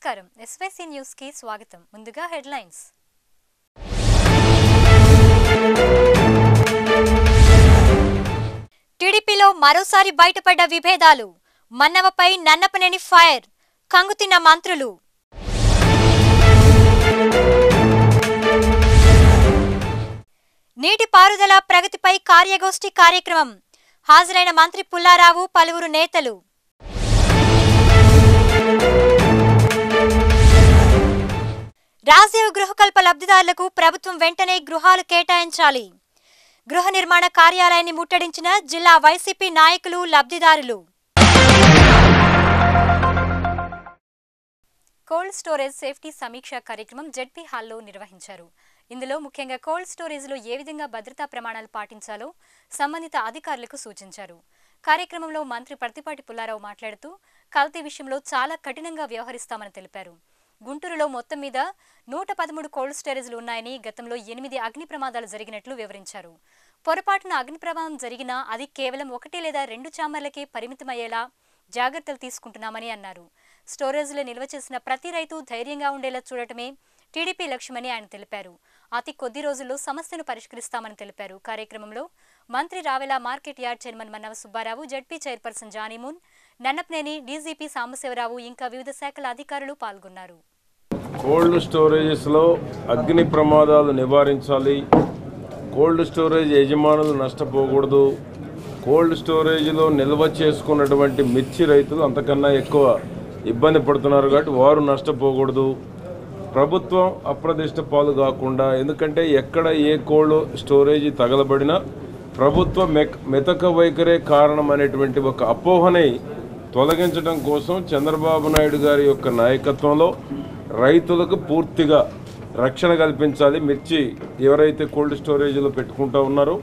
నమస్కారం SYC news కి స్వాగతం ముందుగా హెడ్లైన్స్ టీడీపీలో మరోసారి బయటపడ్డ విభేదాలు మన్నవపై నన్నపనేని ఫైర్ కంగుతిన్న మంత్రులు నీటి పారుదల ప్రగతిపై కార్యగోష్ఠి కార్యక్రమం హాజరైన మంత్రి పుల్లారావు పలువురు నేతలు రాజీవ్ గృహకల్ప లబ్ధిదారులకు ప్రభుత్వం వెంటనే గృహాలు కేటాయించాలి గృహ నిర్మాణ కార్యాలయాన్ని ముట్టడించిన జిల్లా వైసీపీ నాయకులు లబ్ధిదారులు కోల్డ్ స్టోరేజ్ సేఫ్టీ సమీక్ష కార్యక్రమం జెడ్పీ హాల్లో నిర్వహించారు ఇందులో ముఖ్యంగా కోల్డ్ స్టోరేజ్లో ఏ విధంగా భద్రతా ప్రమాణాలు పాటించాలో సంబంధిత అధికారులకు సూచించారు కార్యక్రమంలో మంత్రి పర్తిపాటి పుల్లారావు మాట్లాడుతూ కల్తీ విషయంలో చాలా కఠినంగా వ్యవహరిస్తామని తెలిపారు గుంటూరులో మొత్తం మీద నూట పదమూడు కోల్డ్ స్టోరేజ్లు ఉన్నాయని గతంలో ఎనిమిది అగ్ని ప్రమాదాలు జరిగినట్లు వివరించారు పొరపాటున అగ్ని ప్రమాదం జరిగినా అది కేవలం ఒకటి లేదా రెండు చామర్లకే పరిమితమయ్యేలా జాగ్రత్తలు తీసుకుంటున్నామని అన్నారు స్టోరేజ్లో నిల్వ చేసిన ప్రతి రైతు ధైర్యంగా ఉండేలా చూడటమే టీడీపీ లక్ష్యమని ఆయన తెలిపారు అతి కొద్ది రోజుల్లో సమస్యను పరిష్కరిస్తామని తెలిపారు కార్యక్రమంలో మంత్రి Ravela market yard chairman Mannava Subbarao ZP chairperson Janimoon Nannapaneni DGP Sambasivarao ఇంకా వివిధ శాఖల అధికారులు పాల్గొన్నారు కోల్డ్ స్టోరేజెస్లో అగ్ని ప్రమాదాలు నివారించాలి కోల్డ్ స్టోరేజ్ యజమానులు నష్టపోకూడదు కోల్డ్ స్టోరేజ్లో నిల్వ చేసుకున్నటువంటి మిర్చి రైతులు అంతకన్నా ఎక్కువ ఇబ్బంది పడుతున్నారు కాబట్టి వారు నష్టపోకూడదు ప్రభుత్వం అప్రదిష్ట పాలు కాకుండా ఎందుకంటే ఎక్కడ ఏ కోల్డ్ స్టోరేజ్ తగలబడినా ప్రభుత్వ మెక్ మెతక వైఖరే కారణం అనేటువంటి ఒక అపోహని తొలగించడం కోసం చంద్రబాబు నాయుడు గారి యొక్క నాయకత్వంలో రైతులకు పూర్తిగా రక్షణ కల్పించాలి మిర్చి ఎవరైతే కోల్డ్ స్టోరేజ్లో పెట్టుకుంటూ ఉన్నారో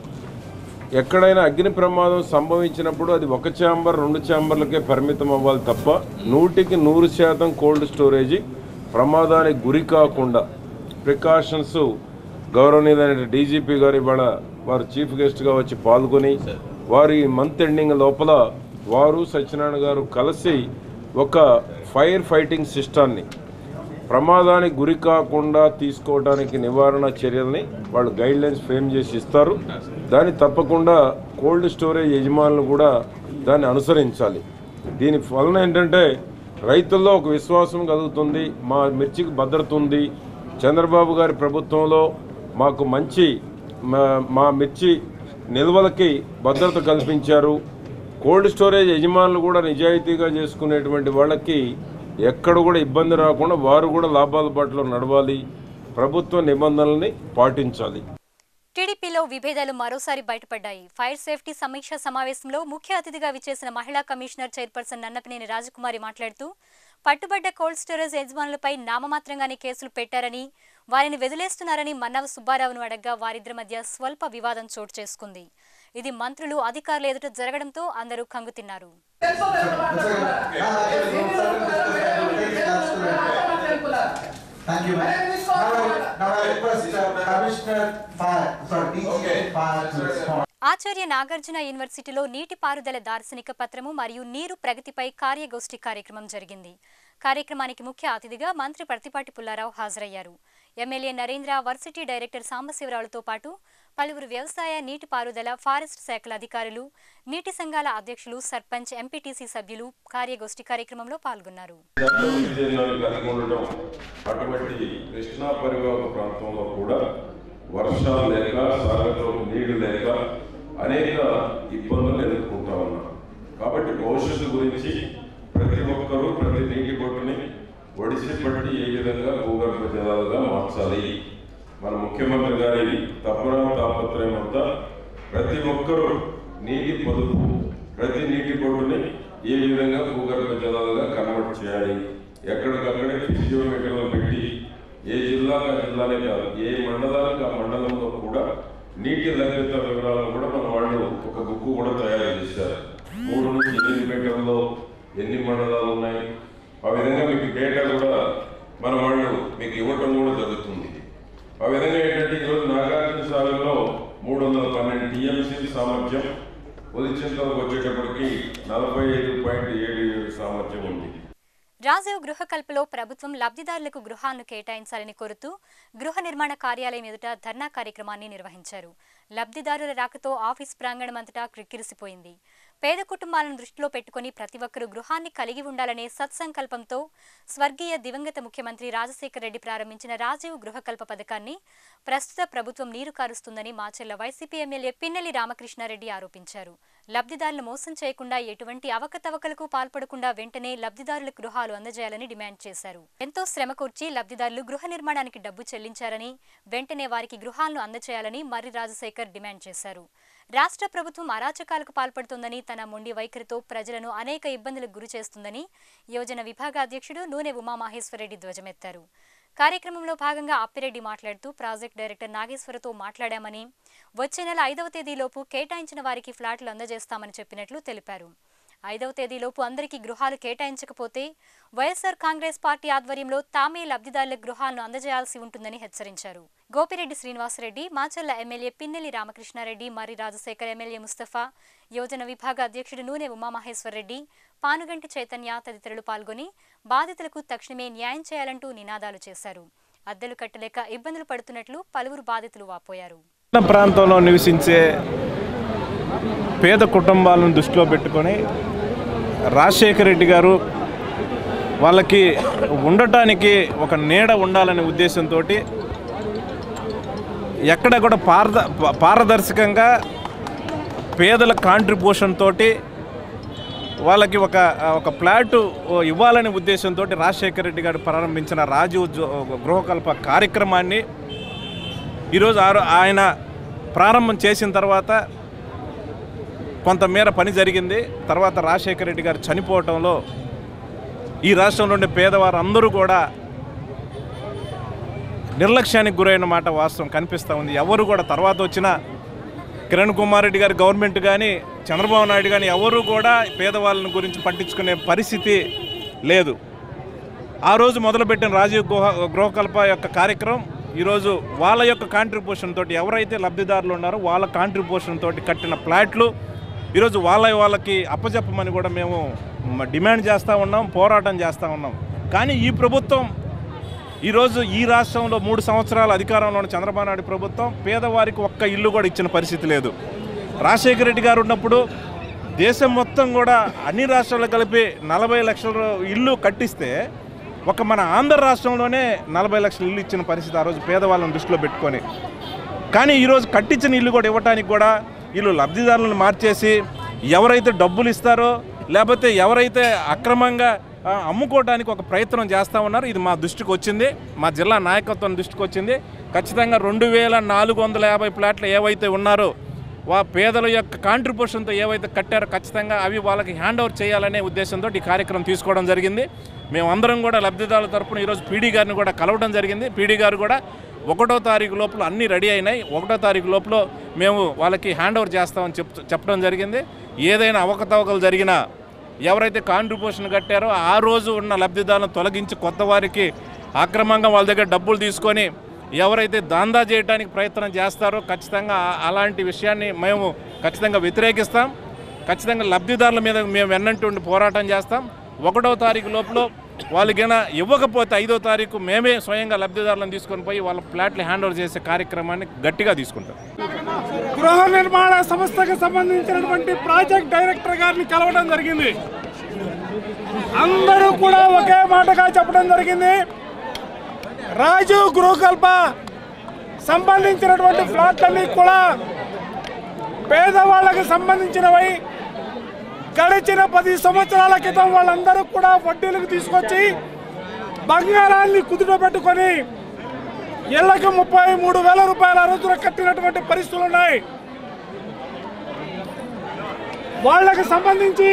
ఎక్కడైనా అగ్ని ప్రమాదం సంభవించినప్పుడు అది ఒక ఛాంబర్ రెండు ఛాంబర్లకే పరిమితం అవ్వాలి తప్ప నూటికి నూరు శాతం కోల్డ్ స్టోరేజీ ప్రమాదానికి గురి కాకుండా ప్రికాషన్స్ గౌరవనీయులైన డీజీపీ గారు ఇవాళ వారు చీఫ్ గెస్ట్గా వచ్చి పాల్గొని వారి మంత్ ఎండింగ్ లోపల వారు సత్యనారాయణ గారు కలిసి ఒక ఫైర్ ఫైటింగ్ సిస్టాన్ని ప్రమాదానికి గురి కాకుండా తీసుకోవడానికి నివారణ చర్యల్ని వాళ్ళు గైడ్ లైన్స్ ఫ్రేమ్ చేసి ఇస్తారు దాన్ని తప్పకుండా కోల్డ్ స్టోరేజ్ యజమానులు కూడా దాన్ని అనుసరించాలి దీని వలన ఏంటంటే రైతుల్లో ఒక విశ్వాసం కలుగుతుంది మా మిర్చికి భద్రత ఉంది చంద్రబాబు గారి ప్రభుత్వంలో మాకు మంచి మా- మా మిర్చి నిల్వలకి భద్రత కల్పించారు కోల్డ్ స్టోరేజ్ యజమానులు కూడా నిజాయితీగా చేసుకునేటువంటి వాళ్ళకి ఎక్కడ కూడా ఇబ్బంది రాకుండా వారు కూడా లాభాల బాటలో నడవాలి ప్రభుత్వ నిబంధనల్ని పాటించాలి టీడీపీలో విభేదాలు మరోసారి బయటపడ్డాయి ఫైర్ సేఫ్టీ సమీక్ష సమావేశంలో ముఖ్య అతిథిగా విచ్చేసిన మహిళా కమిషనర్ చైర్పర్సన్ నన్నపనేని రాజకుమారి మాట్లాడుతూ పట్టుబడ్డ కోల్డ్ స్టోరేజ్ యజమానులపై నామమాత్రంగానే కేసులు పెట్టారని వారిని వెదిలేస్తున్నారని మన్నవ సుబ్బారావును అడగ్గా వారిద్దరి మధ్య స్వల్ప వివాదం చోటు చేసుకుంది ఇది మంత్రులు అధికారులు ఎదుట జరగడంతో అందరూ కంగుతిన్నారు Thank you, ma'am. Now I, now I request uh, Commissioner Fire, sorry, DG Fire to respond. ఆచార్య నాగార్జున యూనివర్సిటీలో నీటిపారుదల దార్శనిక పత్రము మరియు నీరు ప్రగతిపై కార్యగోష్ఠి కార్యక్రమం జరిగింది కార్యక్రమానికి ముఖ్య అతిథిగా మంత్రి పర్తిపాటి పుల్లారావు హాజరయ్యారు ఎమ్మెల్యే నరేంద్ర వర్సిటీ డైరెక్టర్ సాంబశివరావులతో పాటు పలువురు వ్యవసాయ నీటిపారుదల ఫారెస్ట్ శాఖల అధికారులు నీటి సంఘాల అధ్యక్షులు సర్పంచ్ ఎంపీటీసీ సభ్యులు కార్యగోష్ఠి కార్యక్రమంలో పాల్గొన్నారు విజయనగరం కలిగి ఉండటం అటువంటి కృష్ణా పరివాహక ప్రాంతంలో కూడా వర్షాలు లేక సాగరంలో నీళ్లు లేక అనేక ఇబ్బందులు ఎదుర్కొంటా ఉన్నాం కాబట్టి భవిష్యత్తు గురించి ప్రతి ఒక్కరూ ప్రతి నీటి బొట్టుని ఒడిసి పట్టి ఏ విధంగా భూగర్భ జలాలుగా మార్చాలి మన ముఖ్యమంత్రి గారి తపన తాపత్రయం అంతా ప్రతి ఒక్కరూ నీటి పొదుపు ప్రతి నీటి బొట్టుని ఏ విధంగా భూగర్భ జలాలుగా కన్వర్ట్ చేయాలి ఎక్కడికక్కడే ఫిజియోమీటర్లు పెట్టి ఏ జిల్లాకు ఆ జిల్లానే కాదు ఏ మండలానికి ఆ మండలంలో కూడా నీటి లభ్యత వివరాలను కూడా మన వాళ్ళు ఒక బుక్ కూడా తయారు చేశారు మూడు నుంచి ఎనిమిది మీటర్లో ఎన్ని మండలాలు ఉన్నాయి ఆ విధంగా మీకు డేటా కూడా మన వాళ్ళు మీకు ఇవ్వటం కూడా జరుగుతుంది ఆ విధంగా ఏంటంటే ఈరోజు నాగార్జున సాగర్లో మూడు వందల పన్నెండు టీఎంసీ సామర్థ్యం ఉదిచింతలకు వచ్చేటప్పటికి నలభై ఐదు పాయింట్ ఏడు ఏడు సామర్థ్యం ఉంది రాజీవ్ గృహకల్పలో ప్రభుత్వం లబ్ధిదారులకు గృహాలను కేటాయించాలని కోరుతూ గృహ నిర్మాణ కార్యాలయం ఎదుట ధర్నా కార్యక్రమాన్ని నిర్వహించారు లబ్ధిదారుల రాకతో ఆఫీస్ ప్రాంగణం అంతటా క్రిక్కిరిసిపోయింది పేద కుటుంబాలను దృష్టిలో పెట్టుకుని ప్రతి ఒక్కరూ గృహాన్ని కలిగి ఉండాలనే సత్సంకల్పంతో స్వర్గీయ దివంగత ముఖ్యమంత్రి రాజశేఖర రెడ్డి ప్రారంభించిన రాజీవ్ గృహకల్ప పథకాన్ని ప్రస్తుత ప్రభుత్వం నీరు కారుస్తుందని మాచెల్ల వైసీపీ ఎమ్మెల్యే పిన్నెల్లి రామకృష్ణారెడ్డి ఆరోపించారు లబ్ధిదారులు మోసం చేయకుండా ఎటువంటి అవకతవకలకు పాల్పడకుండా వెంటనే లబ్ధిదారుల గృహాలు అందజేయాలని డిమాండ్ చేశారు ఎంతో శ్రమ కూర్చి లబ్ధిదారులు గృహ నిర్మాణానికి డబ్బు చెల్లించారని వెంటనే వారికి గృహాలను అందజేయాలని మర్రి రాజశేఖర్ డిమాండ్ చేశారు రాష్ట్ర ప్రభుత్వం అరాచకాలకు పాల్పడుతోందని తన మొండి వైఖరితో ప్రజలను అనేక ఇబ్బందులకు గురి చేస్తుందని యోజన విభాగ అధ్యక్షుడు నూనె ఉమామహేశ్వరరెడ్డి ధ్వజమెత్తారు కార్యక్రమంలో భాగంగా అప్పిరెడ్డి మాట్లాడుతూ ప్రాజెక్ట్ డైరెక్టర్ నాగేశ్వరతో మాట్లాడామని వచ్చే నెల ఐదవ తేదీలోపు కేటాయించిన వారికి ఫ్లాట్లు అందజేస్తామని చెప్పినట్లు తెలిపారు ఐదవ తేదీలోపు అందరికీ గృహాలు కేటాయించకపోతే వైఎస్ఆర్ కాంగ్రెస్ పార్టీ ఆధ్వర్యంలో తామే లబ్ధిదారుల గృహాలను అందజేయాల్సి ఉంటుందని హెచ్చరించారు గోపిరెడ్డి శ్రీనివాసరెడ్డి మాచల్ల ఎమ్మెల్యే పిన్నెల్లి రామకృష్ణారెడ్డి మరి రాజశేఖర్ ఎమ్మెల్యే ముస్తఫా యోజన విభాగ అధ్యక్షుడు నూనె ఉమామహేశ్వరరెడ్డి పానుగంటి చైతన్య తదితరులు పాల్గొని బాధితులకు తక్షణమే న్యాయం చేయాలంటూ నినాదాలు చేశారు అద్దెలు కట్టలేక ఇబ్బందులు పడుతున్నట్లు పలువురు బాధితులు వాపోయారు పట్టణ ప్రాంతంలో నివసించే పేద కుటుంబాలను దృష్టిలో పెట్టుకొని రాజశేఖర రెడ్డి గారు వాళ్ళకి ఉండటానికి ఒక నీడ ఉండాలనే ఉద్దేశంతో ఎక్కడ కూడా పారద పారదర్శకంగా పేదల కాంట్రిబ్యూషన్ తోటి వాళ్ళకి ఒక ఒక ప్లాట్ ఇవ్వాలనే ఉద్దేశంతో రాజశేఖర రెడ్డి గారు ప్రారంభించిన రాజీవ్ జో- గృహకల్ప కార్యక్రమాన్ని ఈరోజు ఆరో- ఆయన ప్రారంభం చేసిన తర్వాత కొంతమేర పని జరిగింది తర్వాత రాజశేఖర రెడ్డి గారు చనిపోవటంలో ఈ రాష్ట్రంలో ఉండే పేదవారు అందరూ కూడా నిర్లక్ష్యానికి గురైన మాట వాస్తవం కనిపిస్తూ ఉంది ఎవరు కూడా తర్వాత వచ్చిన కిరణ్ కుమార్ రెడ్డి గారి గవర్నమెంట్ కానీ చంద్రబాబు నాయుడు కానీ ఎవరు కూడా పేదవాళ్ళని గురించి పట్టించుకునే పరిస్థితి లేదు ఆ రోజు మొదలుపెట్టిన రాజీవ్ గృహ గృహకల్ప యొక్క కార్యక్రమం ఈరోజు వాళ్ళ యొక్క కాంట్రిబ్యూషన్ తోటి ఎవరైతే లబ్ధిదారులు ఉన్నారో వాళ్ళ కాంట్రిబ్యూషన్ తోటి కట్టిన ఫ్లాట్లు ఈరోజు వాళ్ళ వాళ్ళకి అప్పచెప్పమని కూడా మేము మ- డిమాండ్ చేస్తూ ఉన్నాం పోరాటం చేస్తూ ఉన్నాం కానీ ఈ ప్రభుత్వం ఈరోజు ఈ రాష్ట్రంలో మూడు సంవత్సరాల అధికారంలో ఉన్న చంద్రబాబు నాయుడు ప్రభుత్వం పేదవారికి ఒక్క ఇల్లు కూడా ఇచ్చిన పరిస్థితి లేదు రాజశేఖర రెడ్డి గారు ఉన్నప్పుడు దేశం మొత్తం కూడా అన్ని రాష్ట్రాలు కలిపి నలభై లక్షల ఇల్లు కట్టిస్తే ఒక మన ఆంధ్ర రాష్ట్రంలోనే నలభై లక్షల ఇల్లు ఇచ్చిన పరిస్థితి ఆ రోజు పేదవాళ్ళని దృష్టిలో పెట్టుకొని కానీ ఈరోజు కట్టించిన ఇల్లు కూడా ఇవ్వటానికి కూడా వీళ్ళు లబ్ధిదారులను మార్చేసి ఎవరైతే డబ్బులు ఇస్తారో లేకపోతే ఎవరైతే అక్రమంగా ఆ, అమ్ముకోవడానికి ఒక ప్రయత్నం చేస్తూ ఉన్నారు ఇది మా దృష్టికి వచ్చింది మా జిల్లా నాయకత్వం దృష్టికి వచ్చింది ఖచ్చితంగా రెండు వేల నాలుగు వందల యాభై ప్లాట్లు ఏవైతే ఉన్నారో వా పేదల యొక్క కాంట్రిబ్యూషన్తో ఏవైతే కట్టారో ఖచ్చితంగా అవి వాళ్ళకి హ్యాండ్ ఓవర్ చేయాలనే ఉద్దేశంతో ఈ కార్యక్రమం తీసుకోవడం జరిగింది మేమందరం కూడా లబ్ధిదారుల తరపున ఈరోజు పీడీ గారిని కూడా కలవడం జరిగింది పీడీ గారు కూడా ఒకటో తారీఖు లోపల అన్నీ రెడీ అయినాయి ఒకటో తారీఖు లోపల మేము వాళ్ళకి హ్యాండ్ ఓవర్ చేస్తామని చెప్ చెప్పడం జరిగింది ఏదైనా అవకతవకలు జరిగినా ఎవరైతే కాంట్రిబ్యూషన్ కట్టారో ఆ రోజు ఉన్న లబ్ధిదారులను తొలగించి కొత్త వారికి అక్రమంగా వాళ్ళ దగ్గర డబ్బులు తీసుకొని ఎవరైతే దాందా చేయడానికి ప్రయత్నం చేస్తారో ఖచ్చితంగా ఆ- అలాంటి విషయాన్ని మేము ఖచ్చితంగా వ్యతిరేకిస్తాం ఖచ్చితంగా లబ్ధిదారుల మీద మేము వెన్నంటుండి పోరాటం చేస్తాం ఒకటో తారీఖు లోపల వాళ్ళకైనా ఇవ్వకపోతే ఐదో తారీఖు మేమే స్వయంగా లబ్ధిదారులను తీసుకొని పోయి వాళ్ళ ఫ్లాట్లు హ్యాండ్ ఓవర్ చేసే కార్యక్రమాన్ని గట్టిగా తీసుకుంటాం గృహ నిర్మాణ సంస్థకు సంబంధించినటువంటి ప్రాజెక్ట్ డైరెక్టర్ గారిని కలవడం జరిగింది అందరూ కూడా ఒకే మాటగా చెప్పడం జరిగింది రాజు గృహకల్ప సంబంధించినటువంటి ఫ్లాట్లన్నీ కూడా పేదవాళ్ళకి సంబంధించినవి గడిచిన పది సంవత్సరాల క్రితం వాళ్ళందరూ కూడా వడ్డీలకు తీసుకొచ్చి బంగారాన్ని కుదుట పెట్టుకొని ఇళ్లకు ముప్పై మూడు వేల రూపాయల రోజున కట్టినటువంటి పరిస్థితులు ఉన్నాయి వాళ్ళకి సంబంధించి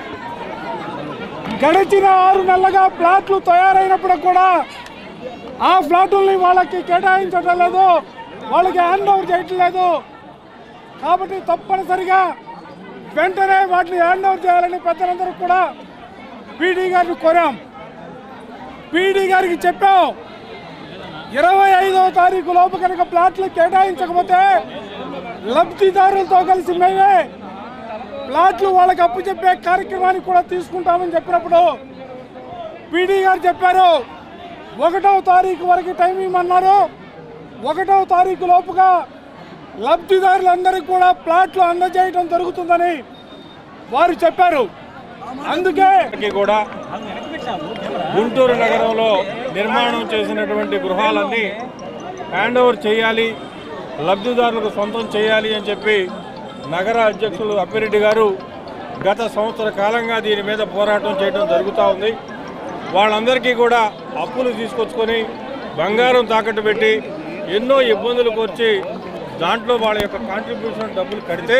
గడిచిన ఆరు నెలలుగా ప్లాట్లు తయారైనప్పుడు కూడా ఆ ఫ్లాటుల్ని వాళ్ళకి కేటాయించడం లేదు వాళ్ళకి హ్యాండ్ ఓవర్ చేయటం లేదు కాబట్టి తప్పనిసరిగా వెంటనే వాటిని హ్యాండ్ ఓవర్ చేయాలని పెద్దలందరూ కూడా పీడీ గారిని కోరాం పీడీ గారికి చెప్పాం ఇరవై ఐదవ తారీఖు లోపు కనుక ప్లాట్లు కేటాయించకపోతే లబ్ధిదారులతో కలిసి మేమే ప్లాట్లు వాళ్ళకి అప్పు చెప్పే కార్యక్రమాన్ని కూడా తీసుకుంటామని చెప్పినప్పుడు పీడీ గారు చెప్పారు ఒకటవ తారీఖు వరకు టైం ఇవ్వమన్నారు ఒకటవ తారీఖు లోపుగా లబ్ధిదారులందరికీ కూడా ప్లాట్లు అందజేయడం జరుగుతుందని వారు చెప్పారు అందుకే అందరికీ కూడా గుంటూరు నగరంలో నిర్మాణం చేసినటువంటి గృహాలన్నీ హ్యాండ్ ఓవర్ చేయాలి లబ్ధిదారులకు సొంతం చేయాలి అని చెప్పి నగర అధ్యక్షులు అప్పిరెడ్డి గారు గత సంవత్సర కాలంగా దీని మీద పోరాటం చేయడం జరుగుతూ ఉంది వాళ్ళందరికీ కూడా అప్పులు తీసుకొచ్చుకొని బంగారం తాకట్టు పెట్టి ఎన్నో ఇబ్బందులు వచ్చి దాంట్లో వాళ్ళ యొక్క కాంట్రిబ్యూషన్ డబ్బులు కడితే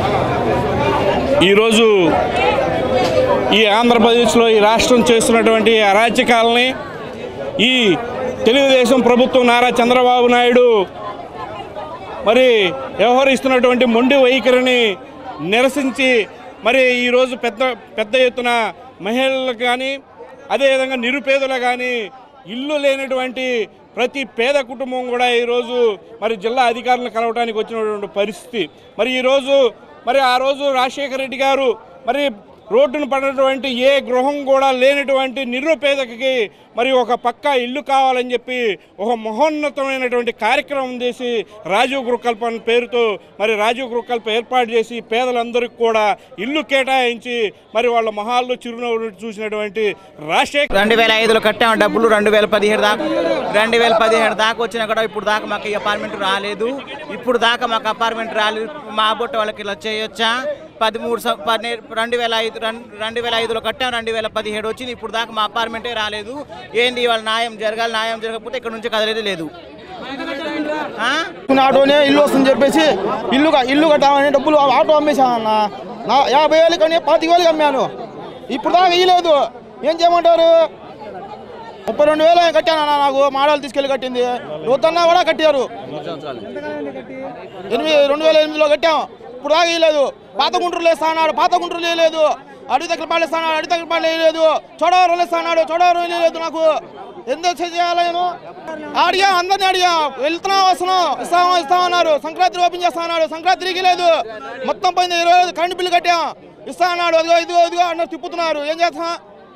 ఈరోజు ఈ ఆంధ్రప్రదేశ్లో ఈ రాష్ట్రం చేస్తున్నటువంటి అరాచకాలని ఈ తెలుగుదేశం ప్రభుత్వం నారా చంద్రబాబు నాయుడు మరి వ్యవహరిస్తున్నటువంటి మొండి వైఖరిని నిరసించి మరి ఈరోజు పెద్ద పెద్ద ఎత్తున మహిళలకు కానీ అదేవిధంగా నిరుపేదలు కానీ ఇల్లు లేనటువంటి ప్రతి పేద కుటుంబం కూడా ఈరోజు మరి జిల్లా అధికారులను కలవడానికి వచ్చినటువంటి పరిస్థితి మరి ఈరోజు మరి ఆ రోజు రాజశేఖర రెడ్డి గారు మరి రోడ్డును పడినటువంటి ఏ గృహం కూడా లేనటువంటి నిరుపేదకి మరి ఒక పక్కా ఇల్లు కావాలని చెప్పి ఒక మహోన్నతమైనటువంటి కార్యక్రమం చేసి రాజీవ్ గృహకల్ప అనే పేరుతో మరి రాజీవ్ గృహకల్ప ఏర్పాటు చేసి పేదలందరికీ కూడా ఇల్లు కేటాయించి మరి వాళ్ళ మహాల్లో చిరునవ్వు చూసినటువంటి రాజశేఖర రెండు వేల ఐదులో కట్టాము డబ్బులు రెండు వేల పదిహేడు దాకా రెండు వేల పదిహేడు దాకా వచ్చినా కూడా ఇప్పుడు దాకా మాకు ఈ అపార్ట్మెంట్ రాలేదు ఇప్పుడు దాకా మాకు అపార్ట్మెంట్ రాలేదు మా బొట్ట వాళ్ళకి ఇలా చేయొచ్చా పదమూడు సం- పన్నే రెండు వేల ఐదు రెండు రెండు వేల ఐదులో కట్టాం రెండు వేల పదిహేడు వచ్చింది ఇప్పుడు దాకా మా అపార్ట్మెంటే రాలేదు ఏంది ఇవాళ న్యాయం జరగాలి న్యాయం జరగకపోతే ఇక్కడ నుంచి కదలేదు లేదు ఆ? ఆటోనే ఇల్లు వస్తుందని చెప్పేసి ఇల్లు క- ఇల్లు కట్టామని డబ్బులు ఆటో అమ్మేశానన్న నా యాభై వేలు కానీ పాతిక వేలు అమ్మాను ఇప్పుడు దాకా ఇయ్యలేదు ఏం చేయమంటారు ముప్పై రెండు వేలు కట్టానన్న నాకు మాడలు తీసుకెళ్ళి కట్టింది నూతన్నా కూడా కట్టారు ఎనిమిది రెండు వేల ఎనిమిదిలో కట్టాం ఇప్పుడు దాకా ఇయ్యలేదు పాత గుంటూరులో ఇస్తాడు పాత గుంటూరులో లేదు అడిగి దగ్గర పాలు ఇస్తాడు అడిగి దగ్గర పాలు వేయలేదు చోడవరం ఇస్తాడు చోడవరం వేయలేదు నాకు ఎందుకు చేయాలి నేను అడిగా అందరిని అడిగా వెళ్తున్నాం వస్తున్నాం ఇస్తామా ఇస్తామన్నారు సంక్రాంతి ఓపెన్ చేస్తా అన్నాడు సంక్రాంతికి లేదు మొత్తం పోయింది ఇరవై ఐదు కరెంట్ బిల్లు కట్టాం ఇస్తా అన్నాడు అదిగో ఇదిగో ఇదిగో అన్నారు తిప్పుతున్నారు ఏం చేస్తాం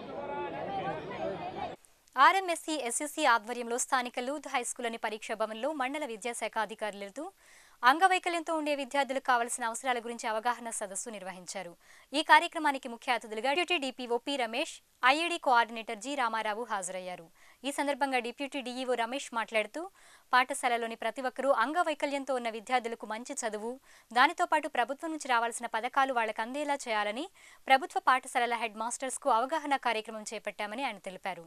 ఆర్ఎంఎస్సీ ఎస్ఎస్సీ ఆధ్వర్యంలో స్థానిక లూత్ హైస్కూల్ పరీక్ష భవన్లో మండల విద్యాశాఖ అధికారులతో అంగవైకల్యంతో ఉండే విద్యార్థులకు కావలసిన అవసరాల గురించి అవగాహన సదస్సు నిర్వహించారు ఈ కార్యక్రమానికి ముఖ్య అతిథులుగా deputy DPO P Ramesh IAD coordinator G Ramarao హాజరయ్యారు ఈ సందర్భంగా డిప్యూటీ డీఈఓ రమేష్ మాట్లాడుతూ పాఠశాలలోని ప్రతి ఒక్కరూ అంగవైకల్యంతో ఉన్న విద్యార్థులకు మంచి చదువు దానితో పాటు ప్రభుత్వం నుంచి రావాల్సిన పథకాలు వాళ్ళకు అందేలా చేయాలని ప్రభుత్వ పాఠశాలల హెడ్ మాస్టర్స్కు అవగాహన కార్యక్రమం చేపట్టామని ఆయన తెలిపారు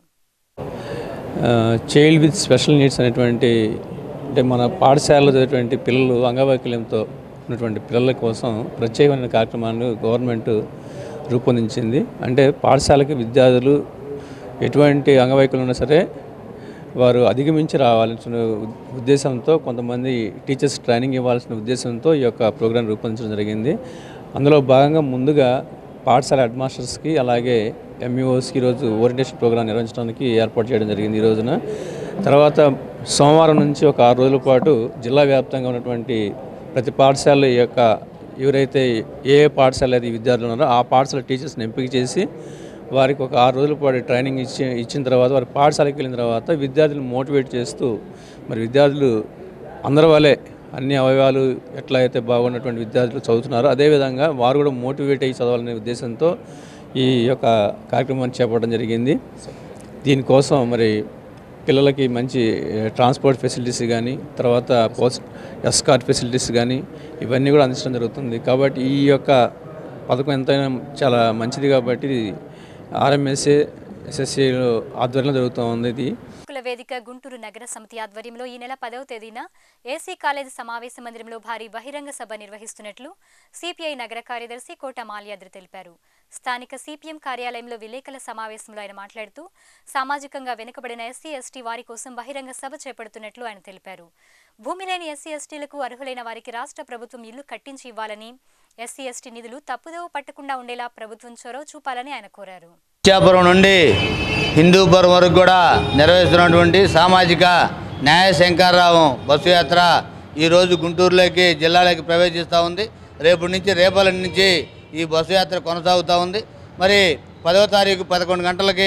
చైల్డ్ విత్ స్పెషల్ నీడ్స్ అనేటువంటి అంటే మన పాఠశాలలో చదివేటువంటి పిల్లలు అంగవైకల్యంతో ఉన్నటువంటి పిల్లల కోసం ప్రత్యేకమైన కార్యక్రమాన్ని గవర్నమెంట్ రూపొందించింది అంటే పాఠశాలకి విద్యార్థులు ఎటువంటి అంగవైకల్యం ఉన్నా సరే వారు అధిగమించి రావాల్సిన ఉద్దేశంతో కొంతమంది టీచర్స్ ట్రైనింగ్ ఇవ్వాల్సిన ఉద్దేశంతో ఈ యొక్క ప్రోగ్రాం రూపొందించడం జరిగింది అందులో భాగంగా ముందుగా పాఠశాల హెడ్ మాస్టర్స్కి అలాగే ఎంఈఓస్కి ఈరోజు ఓరియంటేషన్ ప్రోగ్రాం నిర్వహించడానికి ఏర్పాటు చేయడం జరిగింది ఈ రోజున తర్వాత సోమవారం నుంచి ఒక ఆరు రోజుల పాటు జిల్లా వ్యాప్తంగా ఉన్నటువంటి ప్రతి పాఠశాల యొక్క ఎవరైతే ఏ ఏ పాఠశాల అయితే ఈ విద్యార్థులు ఉన్నారో ఆ పాఠశాల టీచర్స్ని ఎంపిక చేసి వారికి ఒక ఆరు రోజుల పాటు ట్రైనింగ్ ఇచ్చి ఇచ్చిన తర్వాత వారి పాఠశాలకు వెళ్ళిన తర్వాత విద్యార్థులను మోటివేట్ చేస్తూ మరి విద్యార్థులు అందరి వలె అన్ని అవయవాలు ఎట్లా అయితే బాగున్నటువంటి విద్యార్థులు చదువుతున్నారో అదేవిధంగా వారు కూడా మోటివేట్ అయ్యి చదవాలనే ఉద్దేశంతో ఈ యొక్క కార్యక్రమాన్ని చేపట్టడం జరిగింది దీనికోసం మరి పిల్లలకి మంచి ట్రాన్స్పోర్ట్ ఫెసిలిటీస్ కానీ తర్వాత పోస్ట్ ఎస్కార్ట్ ఫెసిలిటీస్ కానీ ఇవన్నీ కూడా అందించడం జరుగుతుంది కాబట్టి ఈ యొక్క పథకం ఎంతైనా చాలా మంచిది కాబట్టి ఆర్ఎంఎస్ఏ ఎస్ఎస్సీలో ఆధ్వర్యంలో జరుగుతూ ఉంది ఇది కుల వేదిక గుంటూరు నగర సమితి ఆధ్వర్యంలో ఈ నెల పదవ తేదీన ఏసీ కాలేజ్ సమావేశ మందిరంలో భారీ బహిరంగ సభ నిర్వహిస్తున్నట్లు సిపిఐ నగర కార్యదర్శి కోట మాల్యాద్రి తెలిపారు స్థానిక సిపిఎం కార్యాలయంలో విలేకరుల సమావేశంలో ఆయన మాట్లాడుతూ సామాజికంగా వెనుకబడిన ఎస్సీ ఎస్టీ వారి కోసం బహిరంగ సభ చేపడుతున్నట్లు ఆయన తెలిపారు భూమి లేని ఎస్సీ ఎస్టీలకు అర్హులైన వారికి రాష్ట్ర ప్రభుత్వం ఇల్లు కట్టించి ఇవ్వాలని ఎస్సీ ఎస్టీ నిధులు తప్పుదోవ పట్టకుండా ఉండేలా ప్రభుత్వం చొరవ చూపాలని ఆయన కోరారు ఇచ్చాపురం నుండి హిందూపురం వరకు కూడా నిర్వహిస్తున్నటువంటి సామాజిక న్యాయ శంకర్రావు బస్సు యాత్ర ఈరోజు గుంటూరులోకి జిల్లాలోకి ప్రవేశిస్తూ ఉంది రేపు నుంచి రేపటి నుంచి ఈ బస్సు యాత్ర కొనసాగుతూ ఉంది మరి పదవ తారీఖు పదకొండు గంటలకి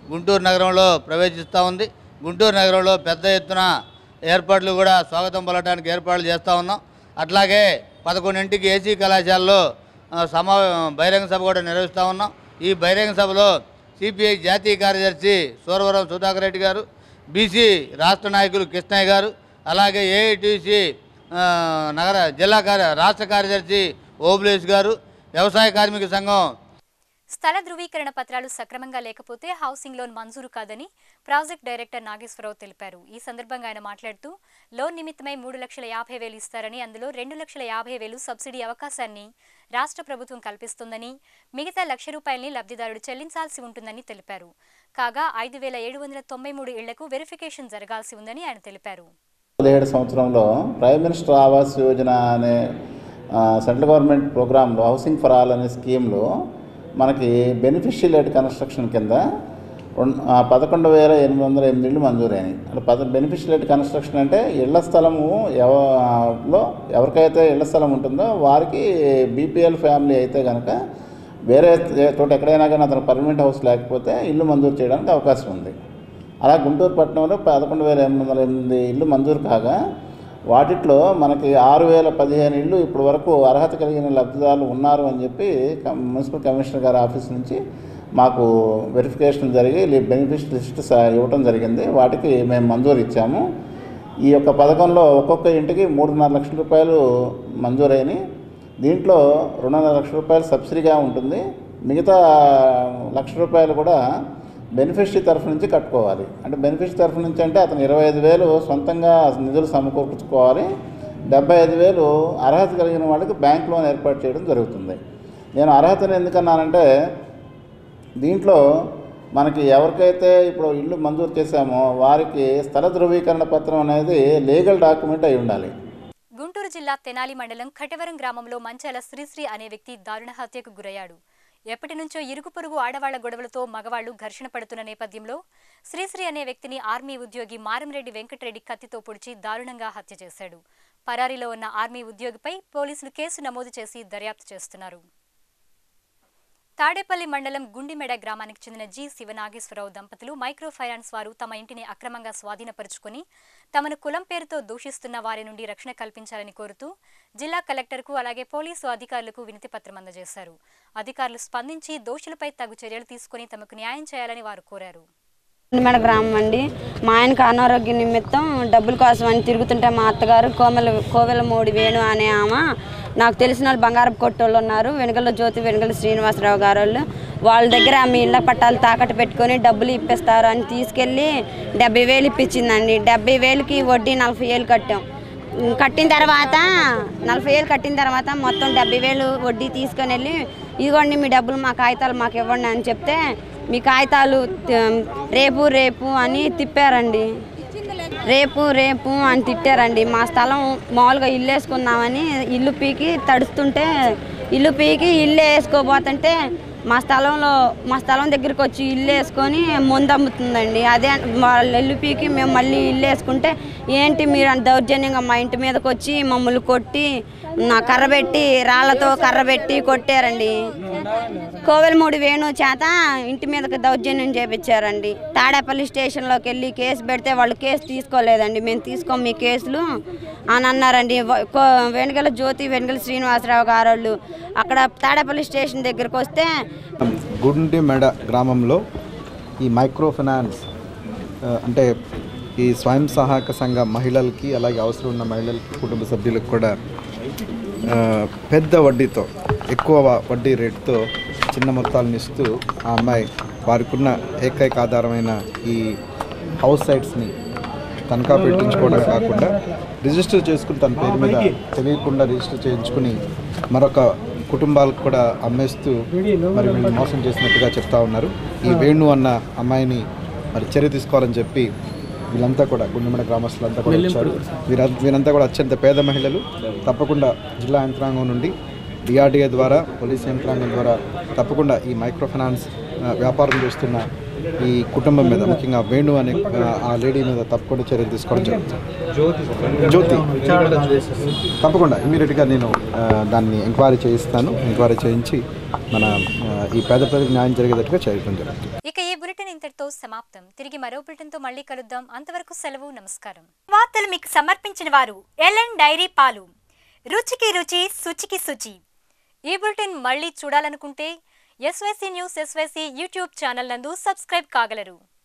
గుంటూరు నగరంలో ప్రవేశిస్తూ ఉంది గుంటూరు నగరంలో పెద్ద ఎత్తున ఏర్పాట్లు కూడా స్వాగతం పలకడానికి ఏర్పాట్లు చేస్తూ ఉన్నాం అట్లాగే పదకొండింటికి ఏసీ కళాశాలలో ఆ, సమా బహిరంగ సభ కూడా నిర్వహిస్తూ ఉన్నాం ఈ బహిరంగ సభలో సిపిఐ జాతీయ కార్యదర్శి సూరవరం సుధాకర్ రెడ్డి గారు బీసీ రాష్ట్ర నాయకులు కృష్ణయ్య గారు అలాగే ఏఐటీసీ నగర జిల్లా కార్య రాష్ట్ర కార్యదర్శి ఓబులేష్ గారు వ్యవసాయ కార్మిక సంఘం స్థల ధృవీకరణ పత్రాలు సక్రమంగా లేకపోతే హౌసింగ్ లోన్ మంజూరు కాదని ప్రాజెక్ట్ డైరెక్టర్ నాగేశ్వరరావు తెలిపారు ఈ సందర్భంగా ఆయన మాట్లాడుతూ లోన్ నిమిత్తమై మూడు లక్షల యాభై వేలు ఇస్తారని అందులో రెండు లక్షల యాభై వేలు సబ్సిడీ అవకాశాన్ని రాష్ట్ర ప్రభుత్వం కల్పిస్తుందని మిగతా లక్ష రూపాయల్ని లబ్ధిదారుడు చెల్లించాల్సి ఉంటుందని తెలిపారు కాగా ఐదు వేల ఏడు వందల తొంభై మూడు ఇళ్లకు వెరిఫికేషన్ జరగాల్సి ఉందని ఆయన తెలిపారు పదిహేడు సంవత్సరంలో ప్రైమ్ మినిస్టర్ ఆవాస్ యోజన అనే ఆ, సెంట్రల్ గవర్నమెంట్ ప్రోగ్రాంలో హౌసింగ్ ఫర్ ఆల్ అనే స్కీమ్లో మనకి బెనిఫిషియల్ కన్స్ట్రక్షన్ కింద ఉన్- ఆ, పదకొండు వేల ఎనిమిది వందల ఎనిమిది ఇళ్ళు మంజూరైనాయి అంటే పద బెనిఫిషియల్ కన్స్ట్రక్షన్ అంటే ఇళ్ల స్థలము ఎవ లో ఎవరికైతే ఇళ్ల స్థలం ఉంటుందో వారికి బీపీఎల్ ఫ్యామిలీ అయితే కనుక వేరే చోట ఎక్కడైనా కానీ అతను పర్మనెంట్ హౌస్ లేకపోతే ఇల్లు మంజూరు చేయడానికి అవకాశం ఉంది అలా గుంటూరు పట్టణంలో పదకొండు వేల ఎనిమిది వందల ఎనిమిది ఇళ్ళు మంజూరు కాగా వాటిట్లో మనకి ఆరు వేల పదిహేను ఇళ్ళు ఇప్పటి వరకు అర్హత కలిగిన లబ్ధిదారులు ఉన్నారు అని చెప్పి కమ్- మున్సిపల్ కమిషనర్ గారి ఆఫీస్ నుంచి మాకు వెరిఫికేషన్ జరిగి బెనిఫిట్ లిస్ట్ స- ఇవ్వటం జరిగింది వాటికి మేము మంజూరు ఇచ్చాము ఈ యొక్క పథకంలో ఒక్కొక్క ఇంటికి మూడున్నర లక్షల రూపాయలు మంజూరైనవి దీంట్లో రెండున్నర లక్షల రూపాయలు సబ్సిడీగా ఉంటుంది మిగతా లక్ష రూపాయలు కూడా బెనిఫిషరీ తరఫు నుంచి కట్టుకోవాలి అంటే బెనిఫిషరీ తరఫు నుంచి అంటే అతను ఇరవై ఐదు వేలు సొంతంగా నిధులు సమకూర్చుకోవాలి డెబ్బై ఐదు వేలు అర్హత కలిగిన వాళ్ళకి బ్యాంక్ లోన్ ఏర్పాటు చేయడం జరుగుతుంది నేను అర్హతను ఎందుకన్నానంటే దీంట్లో మనకి ఎవరికైతే ఇప్పుడు ఇల్లు మంజూరు చేశామో వారికి స్థల ధృవీకరణ పత్రం అనేది లీగల్ డాక్యుమెంట్ అయి ఉండాలి గుంటూరు జిల్లా తెనాలి మండలం కటవరం గ్రామంలో మంచాల శ్రీశ్రీ అనే వ్యక్తి దారుణ హత్యకు గురయ్యాడు ఎప్పటి నుంచో ఇరుగు పొరుగు ఆడవాళ్ల గొడవలతో మగవాళ్లు ఘర్షణ పడుతున్న నేపథ్యంలో శ్రీశ్రీ అనే వ్యక్తిని ఆర్మీ ఉద్యోగి మారంరెడ్డి వెంకటరెడ్డి కత్తితో పొడిచి దారుణంగా హత్య చేశాడు పరారీలో ఉన్న ఆర్మీ ఉద్యోగిపై పోలీసులు కేసు నమోదు చేసి దర్యాప్తు చేస్తున్నారు తాడేపల్లి మండలం గుండిమెడ గ్రామానికి చెందిన జి శివనాగేశ్వరరావు దంపతులు మైక్రో ఫైనాన్స్ వారు తమ ఇంటిని అక్రమంగా స్వాధీనపరుచుకుని తమను కులం పేరుతో దూషిస్తున్న వారి నుండి రక్షణ కల్పించాలని కోరుతూ జిల్లా కలెక్టర్కు అలాగే పోలీసు అధికారులకు వినతి పత్రం అందజేశారు అధికారులు స్పందించి దోషులపై తగు చర్యలు తీసుకుని తమకు న్యాయం చేయాలని వారు కోరారు మన గ్రామం అండి మా ఆయనకు అనారోగ్య నిమిత్తం డబ్బుల కోసం అని తిరుగుతుంటే మా అత్తగారు కోమల కోవెలమూడి వేణు అనే ఆమె నాకు తెలిసిన వాళ్ళు బంగారపు కొట్టోళ్ళు ఉన్నారు వెనుగల జ్యోతి వెనుగల శ్రీనివాసరావు గారు వాళ్ళు వాళ్ళ దగ్గర మీ ఇళ్ళ పట్టాలు తాకట్టు పెట్టుకొని డబ్బులు ఇప్పిస్తారు అని తీసుకెళ్ళి డెబ్బై వేలు ఇప్పించిందండి డెబ్బై వేలకి వడ్డీ నలభై వేలు కట్టాం కట్టిన తర్వాత నలభై వేలు కట్టిన తర్వాత మొత్తం డెబ్బై వేలు వడ్డీ తీసుకొని వెళ్ళి ఇదిగోండి మీ డబ్బులు మా కాగితాలు మాకు ఇవ్వండి అని చెప్తే మీ కాగితాలు త- రేపు రేపు అని తిప్పారండి రేపు రేపు అని తిట్టారండి మా స్థలం మామూలుగా ఇల్లు వేసుకుందామని ఇల్లు పీకి తడుస్తుంటే ఇల్లు పీకి ఇల్లు వేసుకోబోతుంటే మా స్థలంలో మా స్థలం దగ్గరికి వచ్చి ఇల్లు వేసుకొని ముందు అమ్ముతుందండి అదే వాళ్ళ ఇల్లు పీకి మేము మళ్ళీ ఇల్లు వేసుకుంటే ఏంటి మీరు అంత దౌర్జన్యంగా మా ఇంటి మీదకి వచ్చి మమ్మల్ని కొట్టి నా కర్ర పెట్టి రాళ్లతో కర్ర పెట్టి కొట్టారండి కోవెలమూడి వేణు చేత ఇంటి మీదకి దౌర్జన్యం చేపించారండి తాడేపల్లి స్టేషన్లోకి వెళ్ళి కేసు పెడితే వాళ్ళు కేసు తీసుకోలేదండి మేము తీసుకోం మీ కేసులు అని అన్నారండి వ- కో- వెనుగల జ్యోతి వెనుగల శ్రీనివాసరావు గారు వాళ్ళు అక్కడ తాడేపల్లి స్టేషన్ దగ్గరికి వస్తే గుండి మెడ గ్రామంలో ఈ మైక్రో ఫైనాన్స్ ఆ, అంటే ఈ స్వయం సహాయక సంఘ మహిళలకి అలాగే అవసరం ఉన్న మహిళలకి కుటుంబ సభ్యులకు కూడా ఆ, పెద్ద వడ్డీతో ఎక్కువ వ- వడ్డీ రేటుతో చిన్న మొత్తాలను ఇస్తూ ఆ అమ్మాయి వారికి ఉన్న ఏకైక ఆధారమైన ఈ హౌస్ సైట్స్ని తనఖా పెట్టించుకోవడం కాకుండా రిజిస్టర్ చేసుకుని తన పేరు మీద తెలియకుండా రిజిస్టర్ చేయించుకుని మరొక కుటుంబాలకు కూడా అమ్మేస్తూ మరి వీళ్ళు మోసం చేసినట్టుగా చెప్తా ఉన్నారు ఈ వేణు అన్న అమ్మాయిని మరి చర్య తీసుకోవాలని చెప్పి వీళ్ళంతా కూడా గుండెమడ గ్రామస్తులంతా కూడా వచ్చారు వీర వీరంతా కూడా అత్యంత పేద మహిళలు తప్పకుండా జిల్లా యంత్రాంగం నుండి డిఆర్డీఏ ద్వారా పోలీస్ యంత్రాంగం ద్వారా తప్పకుండా ఈ మైక్రో ఫైనాన్స్ ఆ, వ్యాపారం చేస్తున్న ఈ కుటుంబం మీద ముఖ్యంగా వేణు అనే ఆ, ఆ లేడీ మీద తప్పకుండా చర్యలు తీసుకోవడం జరుగుతుంది జ్యోతి తప్పకుండా ఇమీడియట్గా నేను ఆ, దాన్ని ఎంక్వైరీ చేయిస్తాను ఎంక్వైరీ చేయించి మన ఆ, ఈ పేద ప్రజలకు న్యాయం జరిగేటట్టుగా చేయడం జరుగుతుంది ఇక ఈ బులెటిన్ ఇంతటితో సమాప్తం తిరిగి మరో బులెటిన్తో మళ్ళీ కలుద్దాం అంతవరకు సెలవు నమస్కారం వార్తలు మీకు సమర్పించిన వారు ఎల్ఎన్ డైరీ పాలు రుచికి రుచి శుచికి శుచి ఈ బులెటిన్ మళ్ళీ చూడాలనుకుంటే SYC news SYC YouTube channel నందు సబ్స్క్రైబ్ కాగలరు